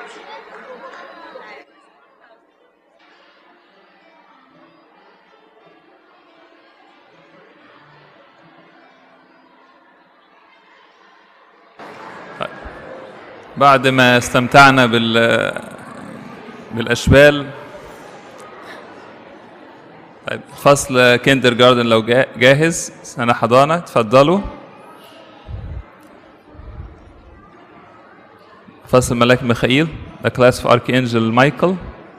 بعد ما استمتعنا بال بالاشبال طيب فصل كيندر جاردن لو جا- جاهز سنة حضانة اتفضلوا فصل ملاك ميخائيل The Class of Archangel Michael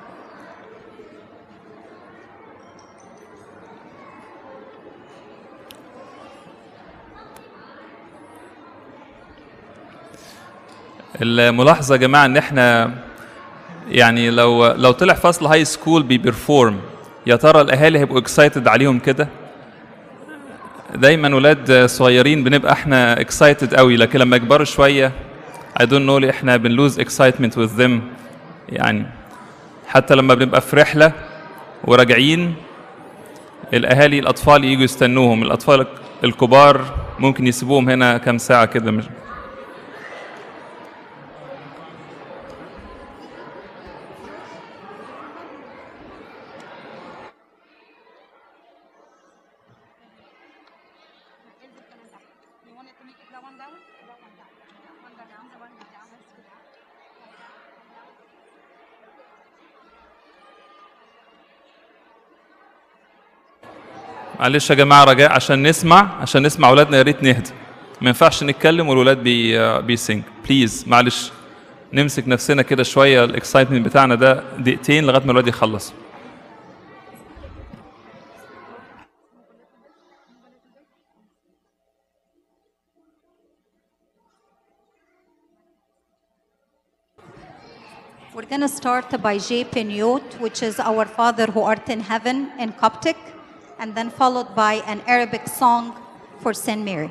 الملاحظة يا جماعة إن إحنا يعني لو لو طلع فصل هاي سكول بيبرفورم يا ترى الأهالي هيبقوا اكسايتد عليهم كده؟ دايما ولاد صغيرين بنبقى احنا اكسايتد قوي لكن لما يكبروا شوية I don't know ليه احنا بنلوز excitement with them يعني حتى لما بنبقى في رحلة وراجعين الأهالي الأطفال يجوا يستنوهم الأطفال الكبار ممكن يسيبوهم هنا كام ساعة كده مش معلش يا جماعه رجاء عشان نسمع عشان نسمع اولادنا يا ريت نهدى ما ينفعش نتكلم والولاد بي بيسنج بليز معلش نمسك نفسنا كده شويه الاكسايتمنت بتاعنا ده دقيقتين لغايه ما الولاد يخلص We're going to start by J. Penyot, which is Our Father who art in heaven in Coptic, and then followed by an Arabic song for Saint Mary.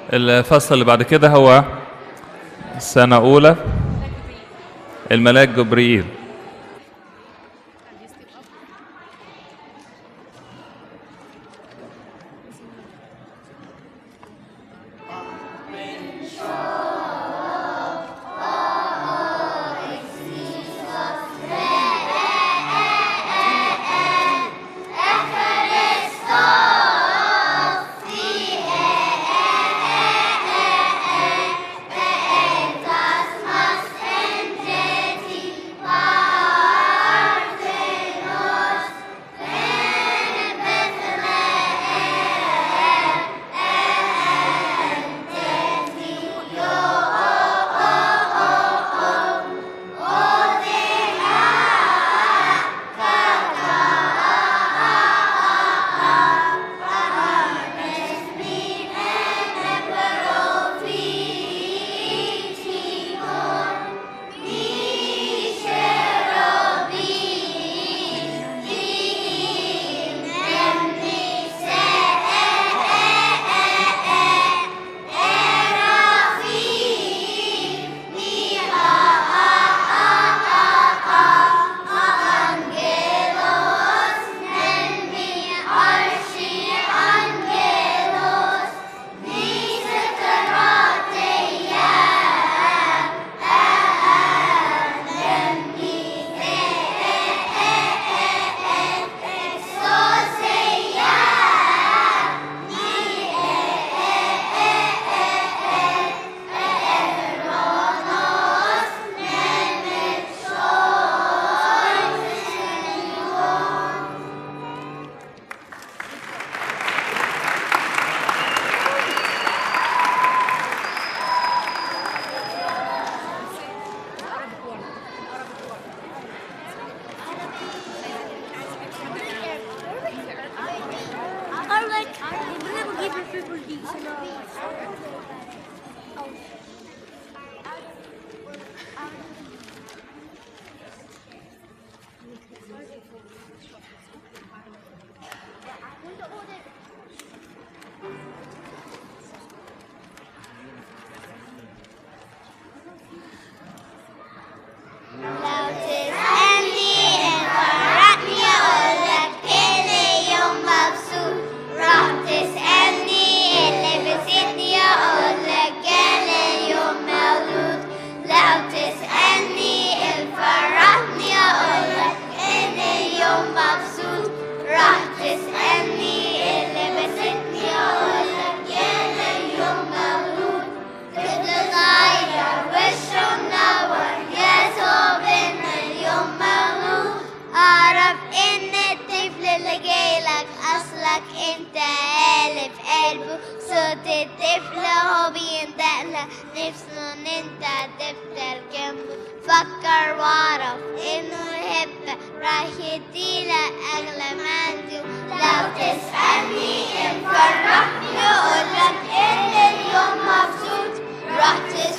الفصل اللي بعد كده هو سنة أولى الملاك جبريل Alright, we're gonna give you people these. لو تسألني إن فرحني أقولك إن يوم مبسوط راح تسألني اللي بسيتني أقولك كان اليوم مولود لو تسألني إن فرحني أقولك إن اليوم مبسوط راح تسألني اللي بسيتني أقولك كان اليوم مولود طفل صغير وشه منور يسوع بين اليوم مولود أعرف إن الطفل اللي جايلك أصلك أنت قالب قلبه صوت الطفل هو بيندقلك نفسه إن أنت تفضل جنبه فكر واعرف إنه يحبك راح يديلك أغلى ما عنده لو تسألني إن فرحني أقولك إن اليوم مبسوط راح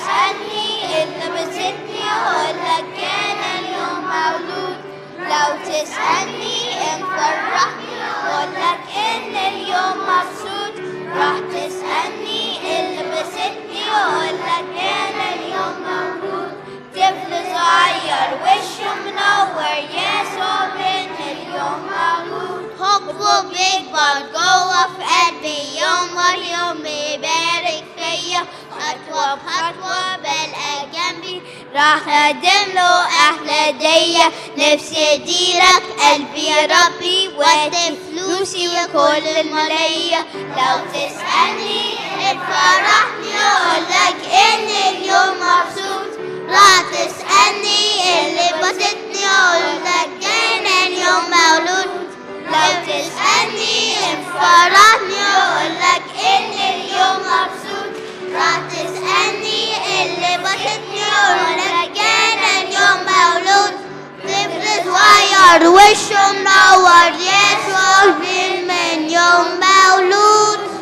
تسألني اللي بسيتني أقولك كان اليوم مولود لو تسألني إن فرحني أقولك إن اليوم مبسوط راح تسألني اللي بسيتني أقولك كان اليوم مولود طفل صغير وشه منور يسوع بين اليوم مولود حبه بيكبر جوه في قلبي يوم ورا يوم بيبارك فيا خطوة بخطوة بلقى جنبي راح اقدم له احلى هدية نفسي اديلك قلبي يا ربي وادي فلوسي وكل المالية لو تسألني فرحني اقولك ان اليوم مبسوط راح تسألني اللي بسطني اقولك كان اليوم مولود لو تسألني إن فرحني أقولك إن اليوم مبسوط راح تسألني اللي بسطني أقولك كان اليوم مولود طفل صغير وشه منور يسوع من يوم مولود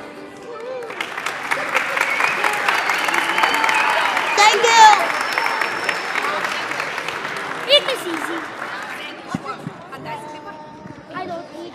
Thank you. Make this easy. I don't need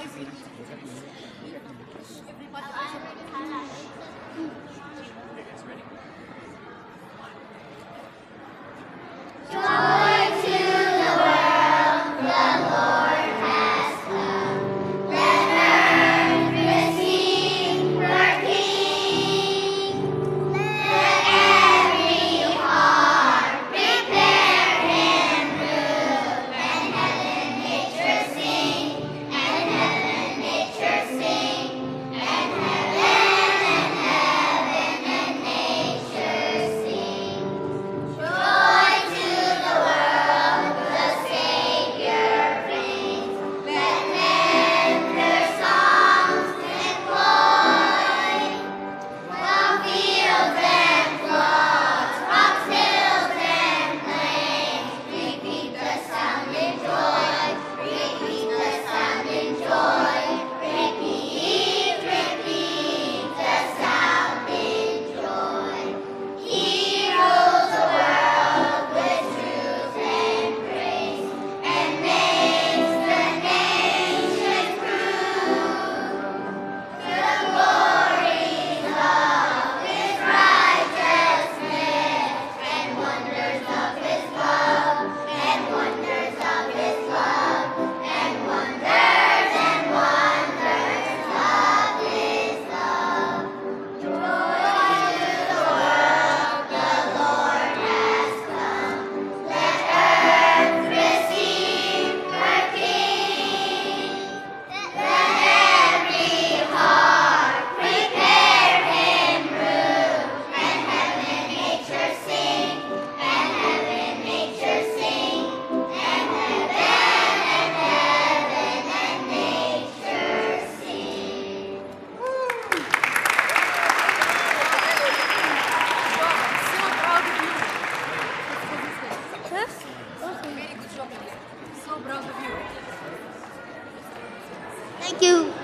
Thank you.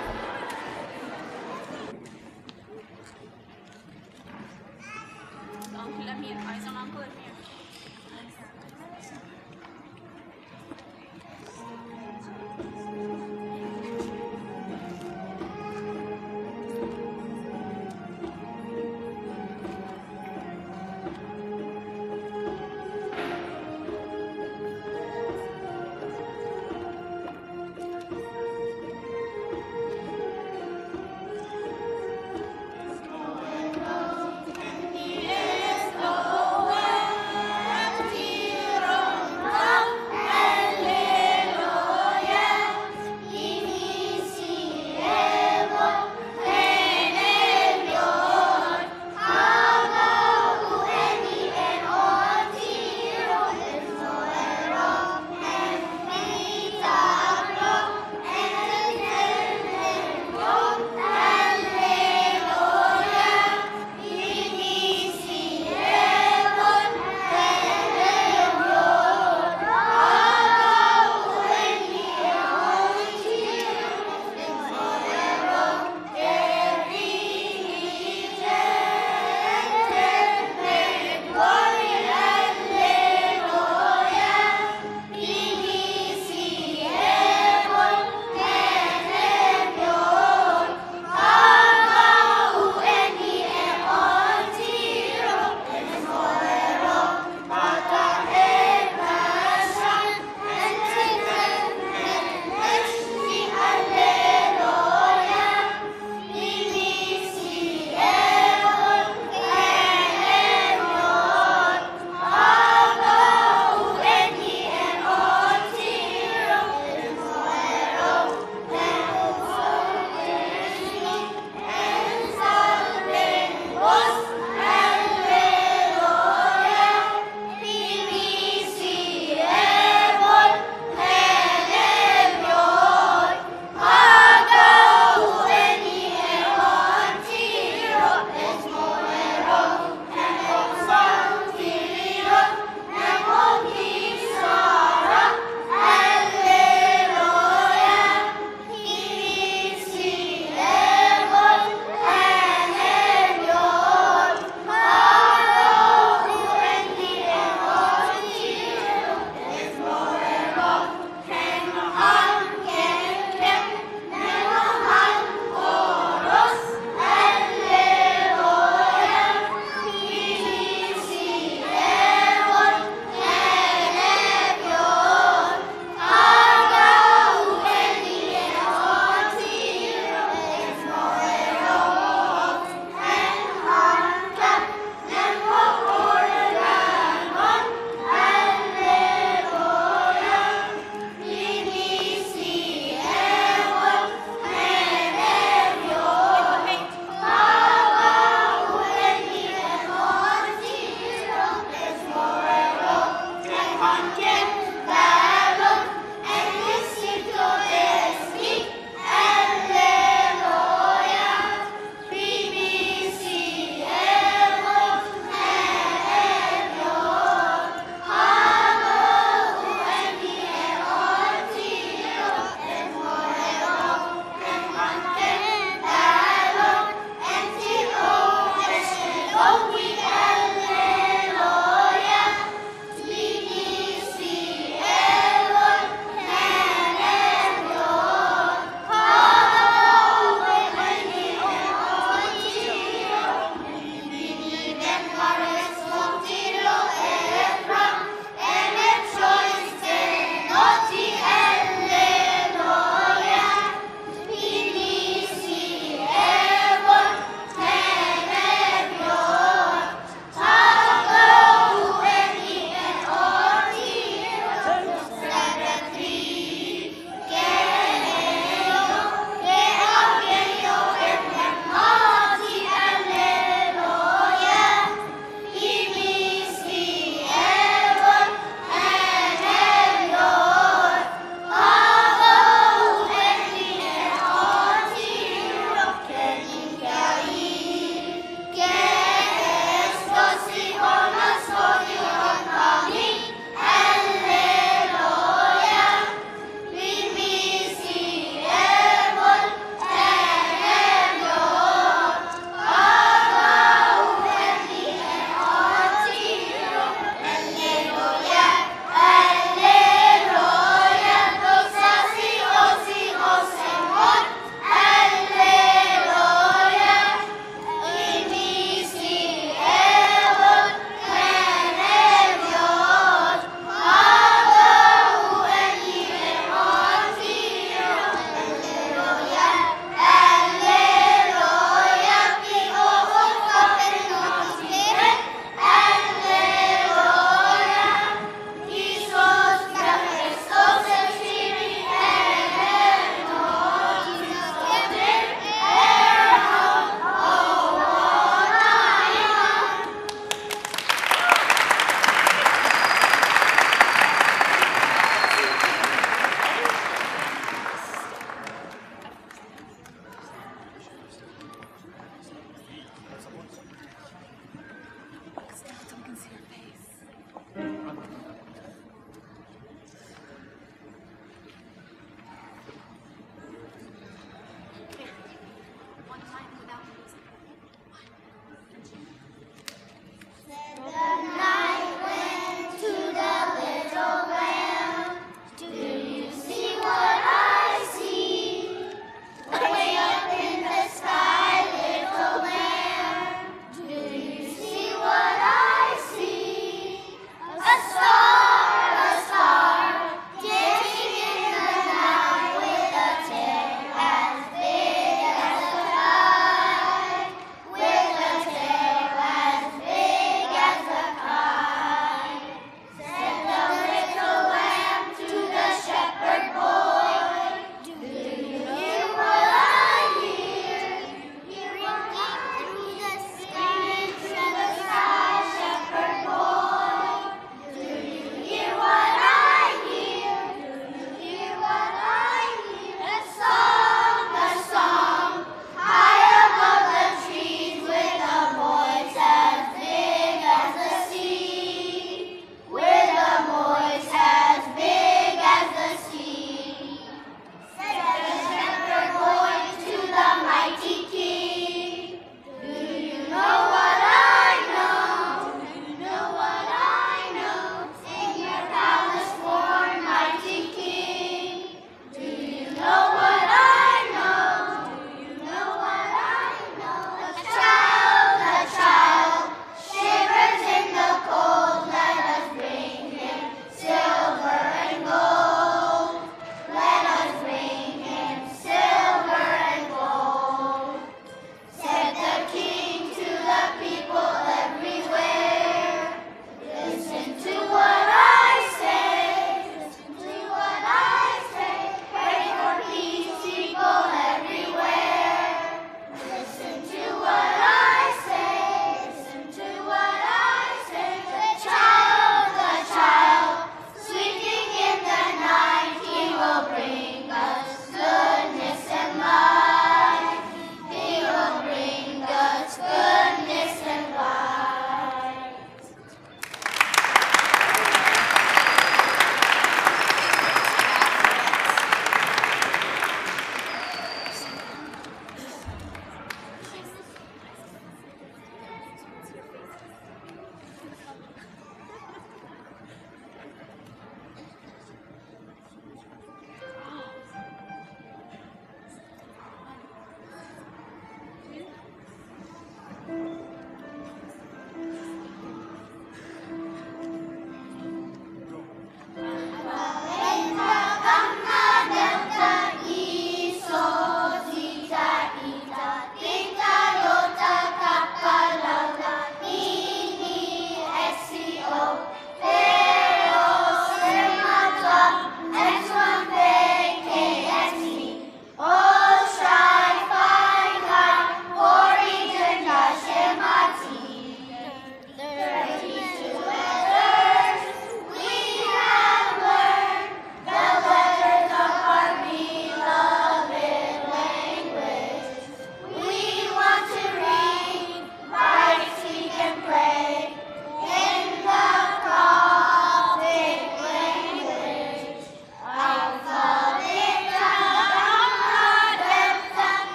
Uncle Amir. Eyes on Uncle Amir.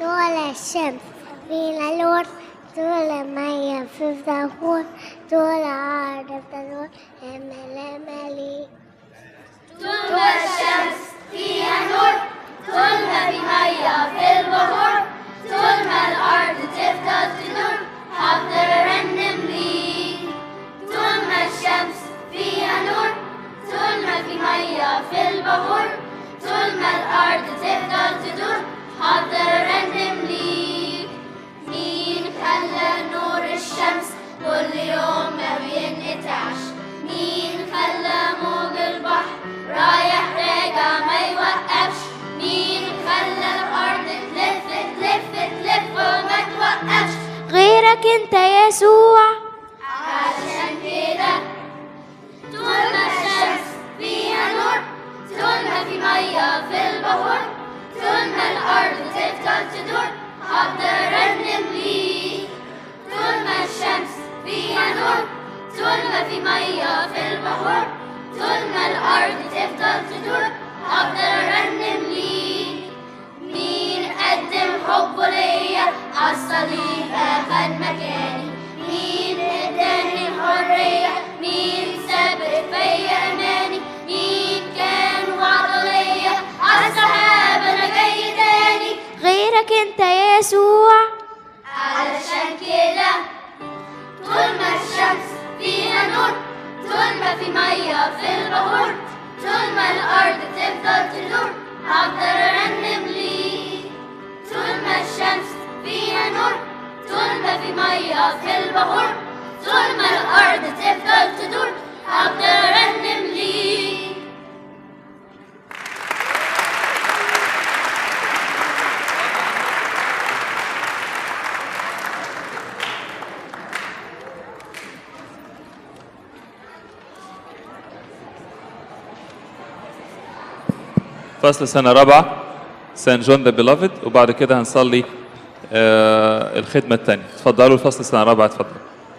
طول الشمس فينا نور طول المية في الزهور طول عرض التنور امل املي طول الشمس فيها نور طول ما في مية في البحور طول ما الأرض تفضل تدور هفضل أرنم ليك طول ما الشمس فيها نور طول ما في مية في البحور طول ما الأرض تفضل تدور هفضل أرنم ليك مين خلى نور الشمس كل يوم ما بينقطعش مين خلى موج البحر رايح راجع ما يوقفش مين خلى الأرض تلف تلف تلف وما توقفش غيرك انت يسوع عشان كده طول ما الشمس فيها نور طول ما في مية في البحور طول ما الأرض تفضل تدور هفضل أرنم ليك طول ما الشمس فيها نور طول ما في مية في البحور طول ما الأرض تفضل تدور هفضل أرنم ليك مين قدم حبه ليا عالصليب أخد مكاني مين اداني الحرية مين سابق فيا أماني مين كان وعده ليا عالسحاب أنا جاي تاني غيرك أنت يا يسوع علشان كده طول ما الشمس فيها نور طول ما في مية في البحور طول ما الأرض تفضل تدور هفضل أرنم ليك طول ما الشمس فيها نور طول ما في مية في البحور طول ما الأرض تفضل تدور هفضل أرنم ليك فصل سنة رابعة سان جون ذا بيلوفد وبعد كده هنصلي آه الخدمة التانية اتفضلوا الفصل سنة رابعة اتفضلوا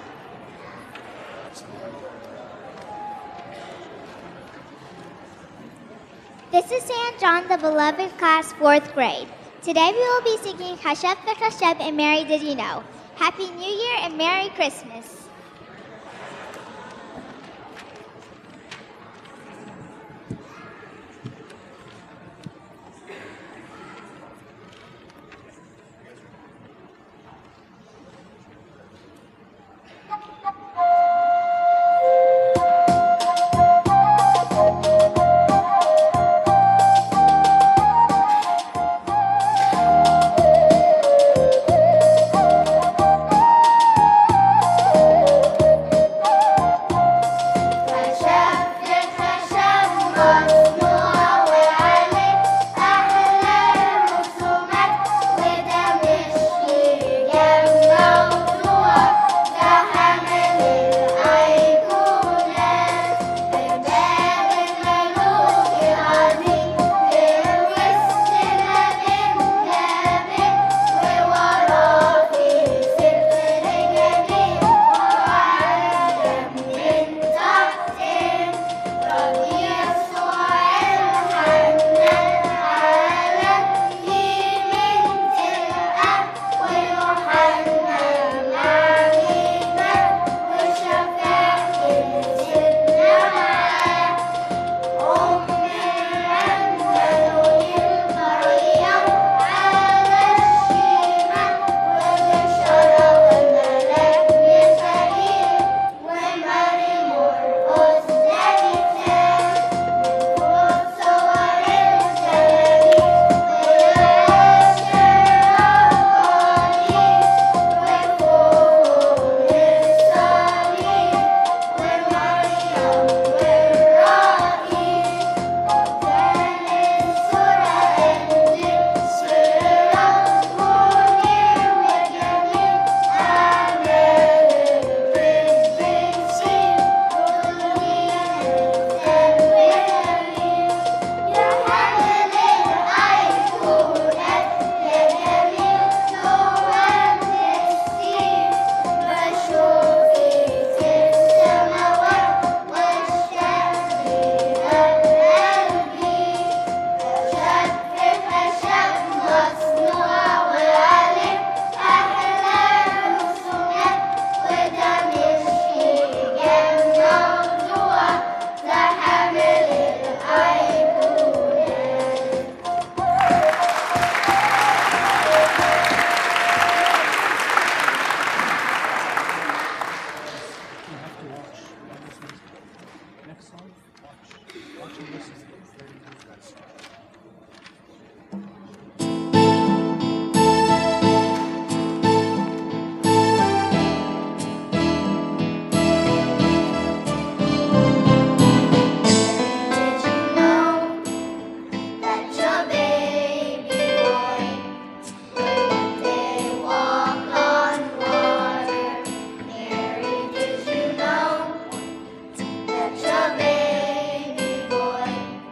This is St. John the Beloved class, fourth grade. Today we will be singing Hashep V'Hashep and Mary Did You Know. Happy New Year and Merry Christmas. Did you know that your baby boy could one day walk on water? Mary, did you know that your baby boy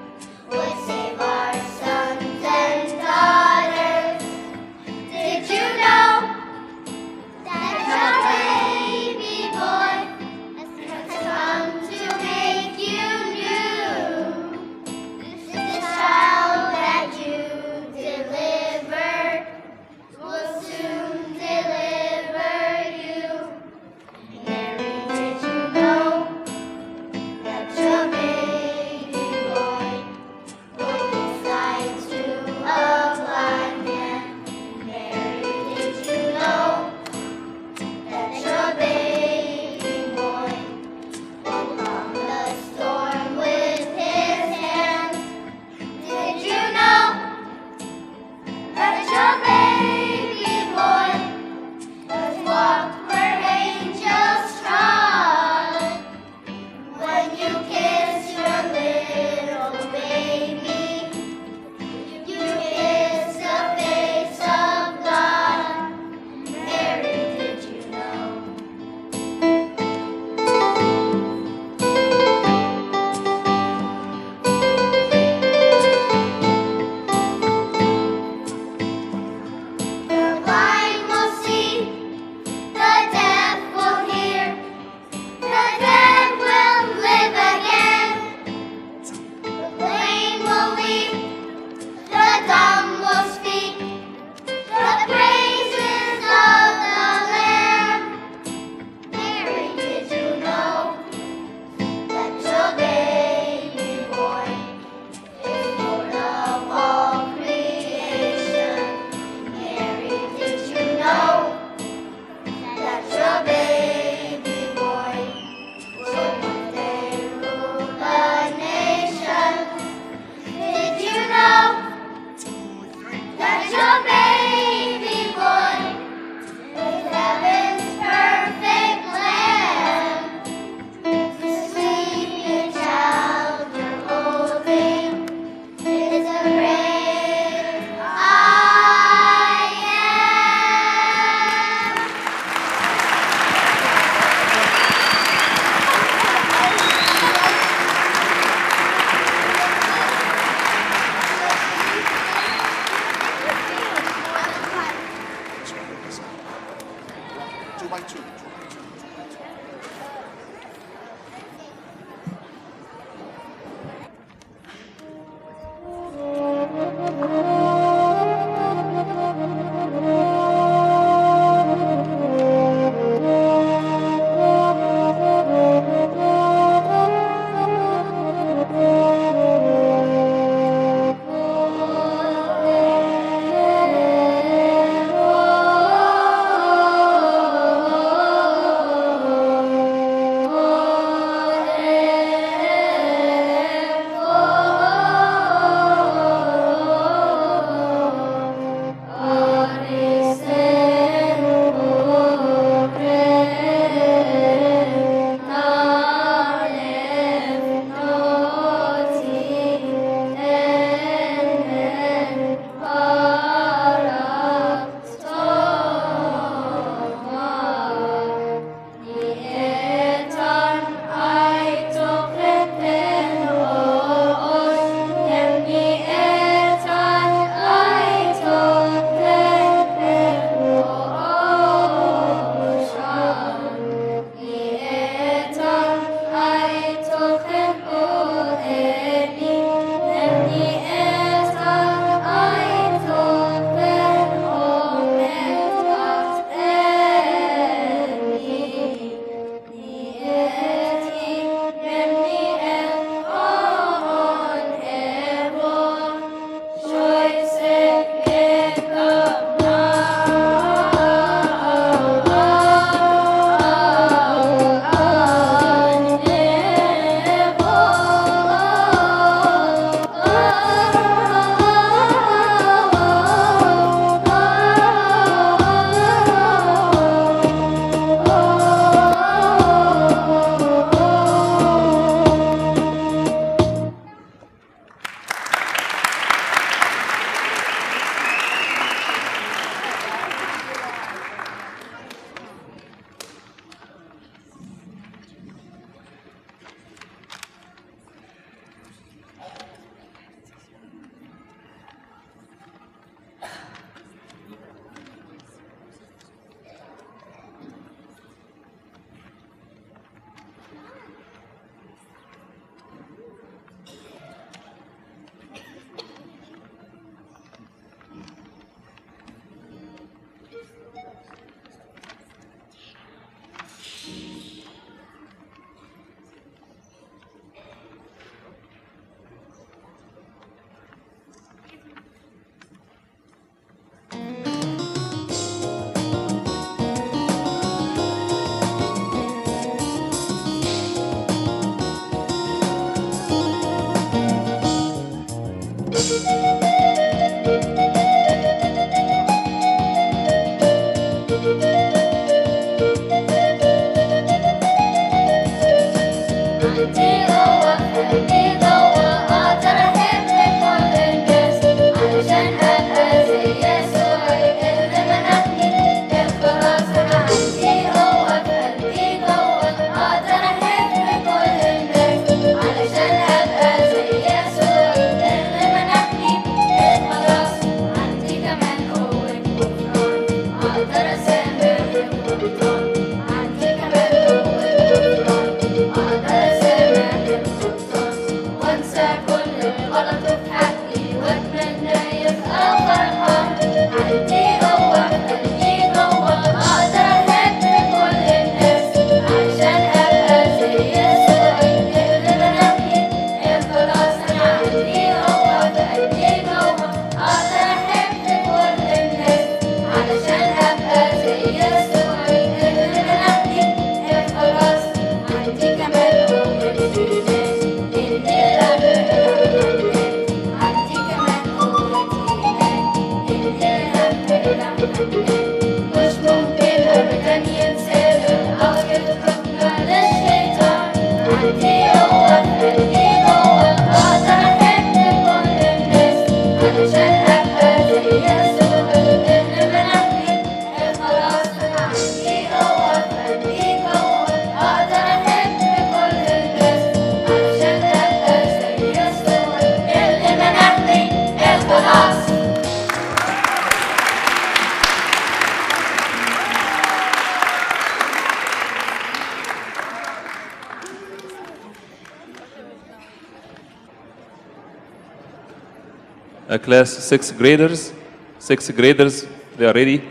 a class sixth graders. Sixth graders, they are ready.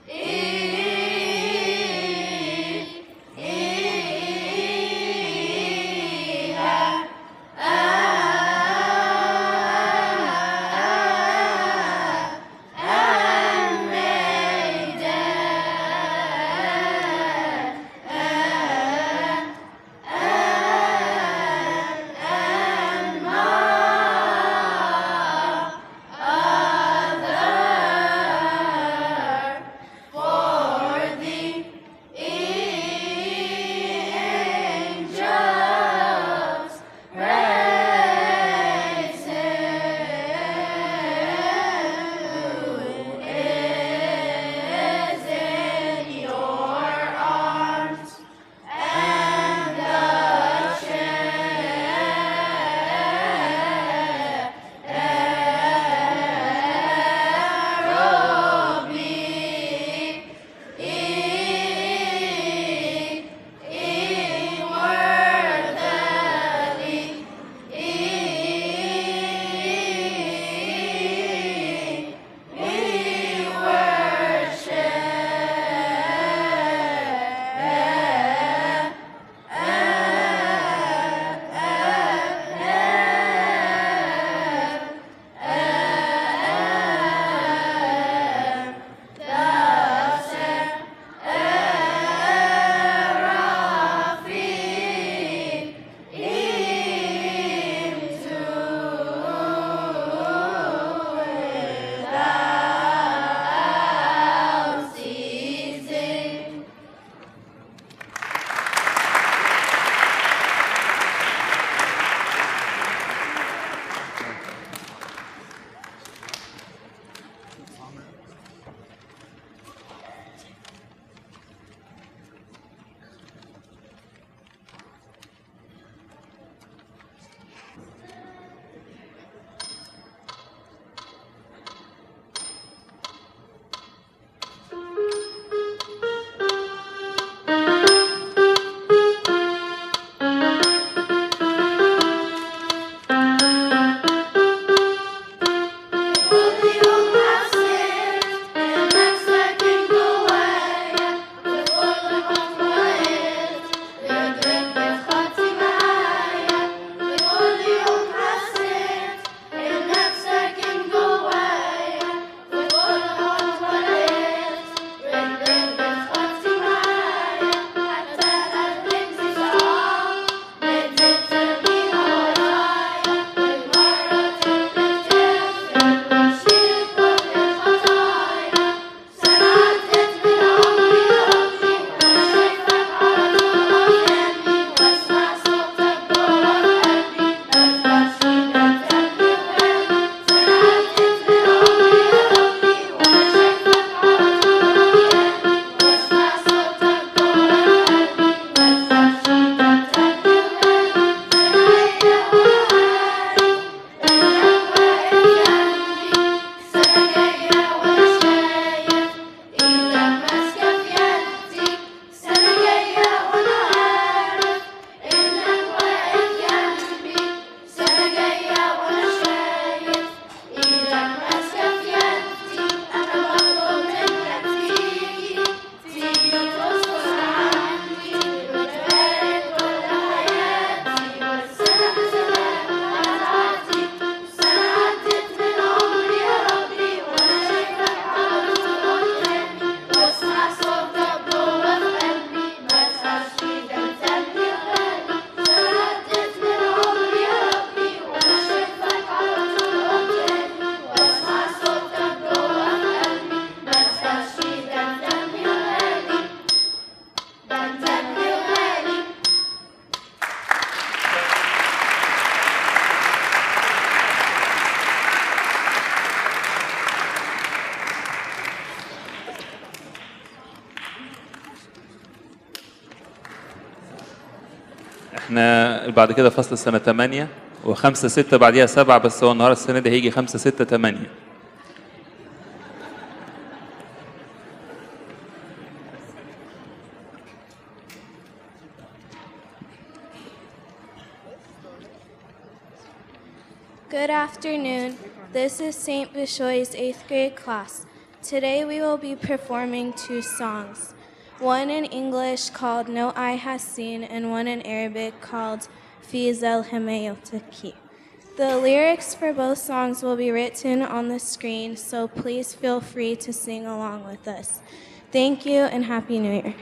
Mary, احنا بعد كده فصل سنة 8 وخمسة ستة بعديها سبعة بس هو النهاردة السنة دي هيجي خمسة ستة تمانية Good afternoon. This is St. Bishoy's 8th grade class. Today we will be performing two songs. One in English called No Eye Has Seen and one in Arabic called Fi Zel Himayotaki. The lyrics for both songs will be written on the screen, so please feel free to sing along with us. Thank you and Happy New Year.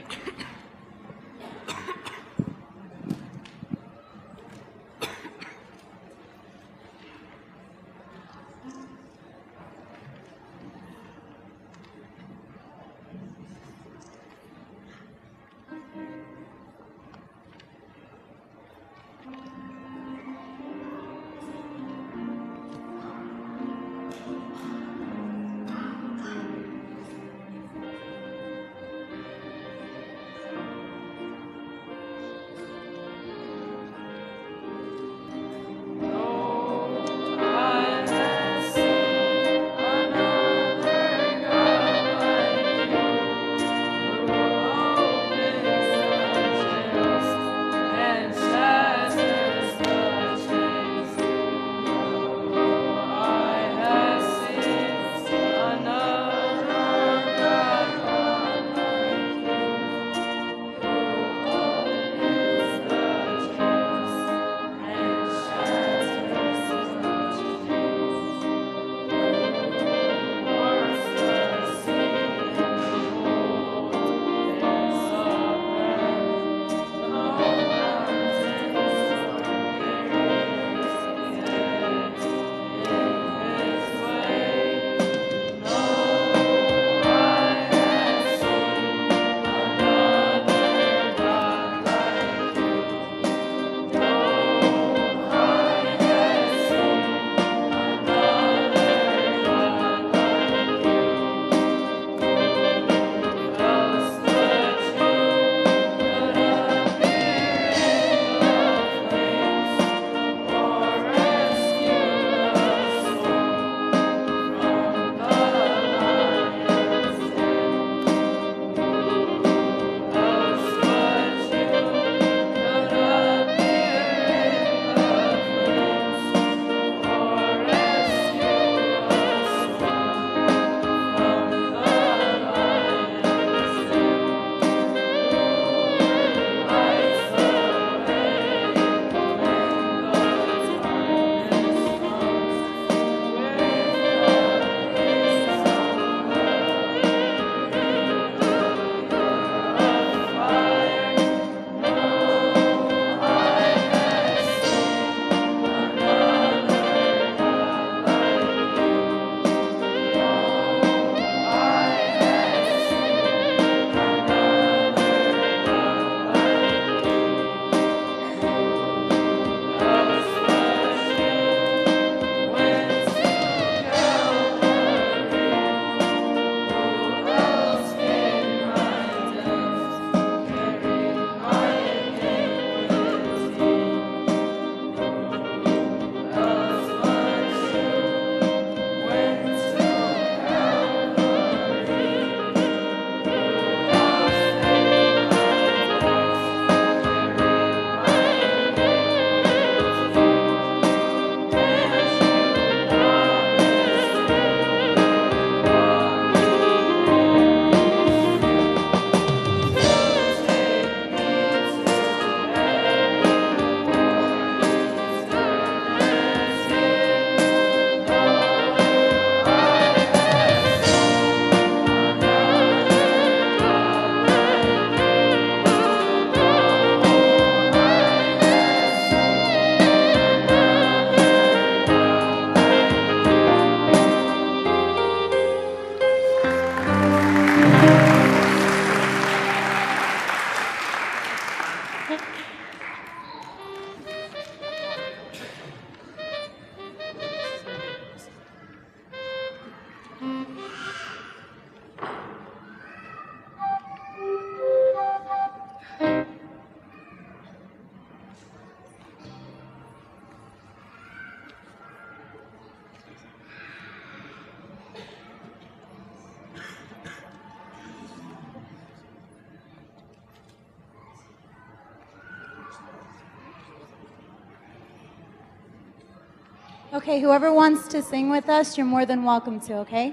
Okay, whoever wants to sing with us, you're more than welcome to, okay?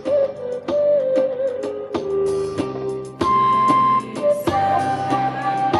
Peace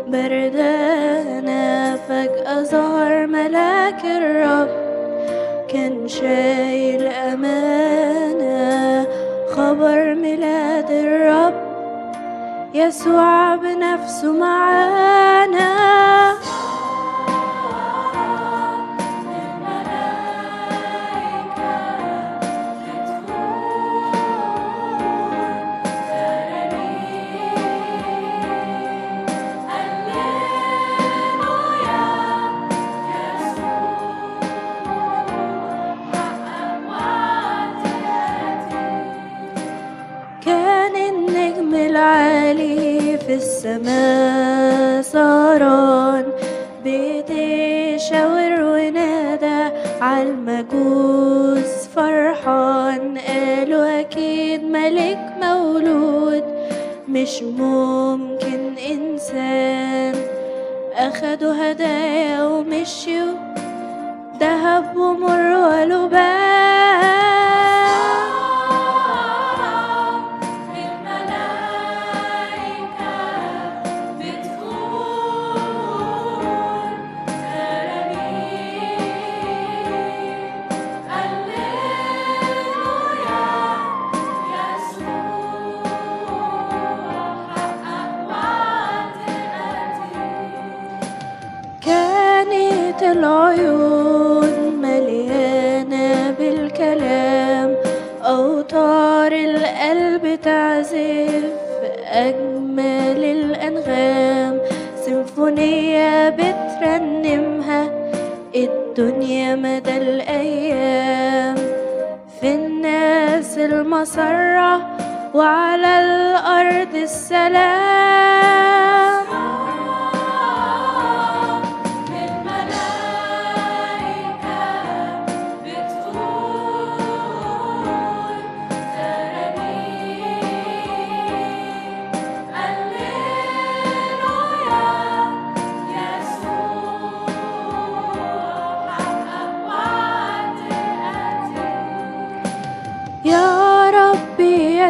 بردانة فجأة ظهر ملاك الرب كان شايل أمانة خبر ميلاد الرب يسوع بنفسه معانا كان النجم العالي في السماء سهران بإيديه شاور ونادى عالمجوس فرحان قالوا أكيد ملك مولود مش ممكن إنسان أخدوا هدايا ومشيوا دهب ومر ولبان كانت العيون مليانة بالكلام أوتار القلب تعزف أجمل الأنغام سيمفونية بترنمها الدنيا مدى الأيام في الناس المسرة وعلى الأرض السلام يا رب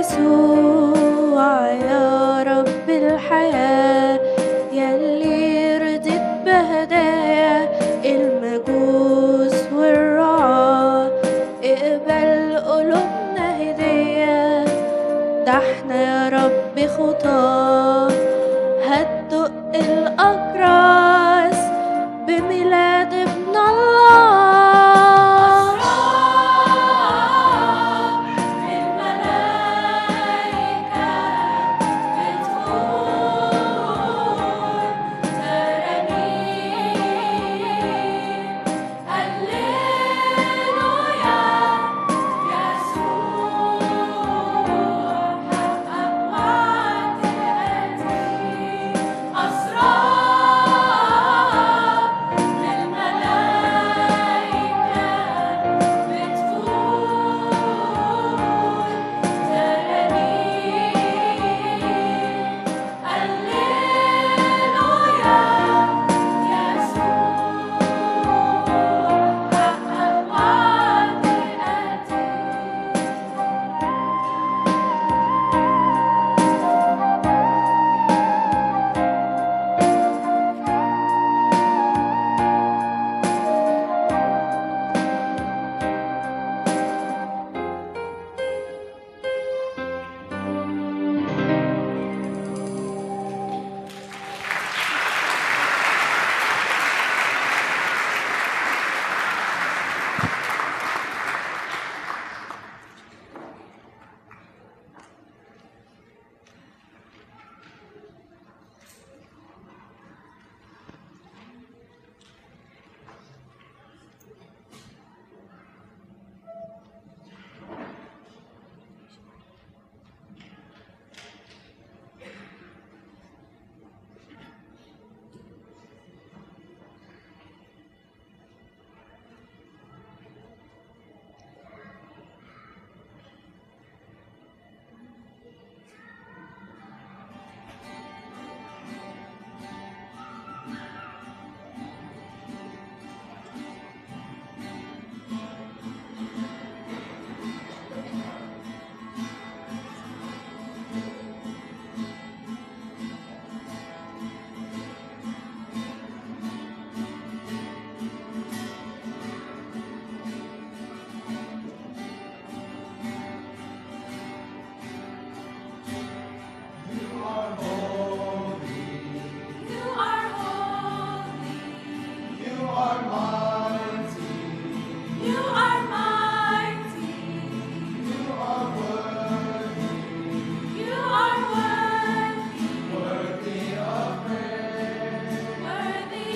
يسوع يا رب الحياة يلي رضيت بهدايا المجوس والرعاة اقبل قلوبنا هدية ده احنا يا رب خطاه هتدق الأجراس بميلاد ابن الله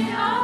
the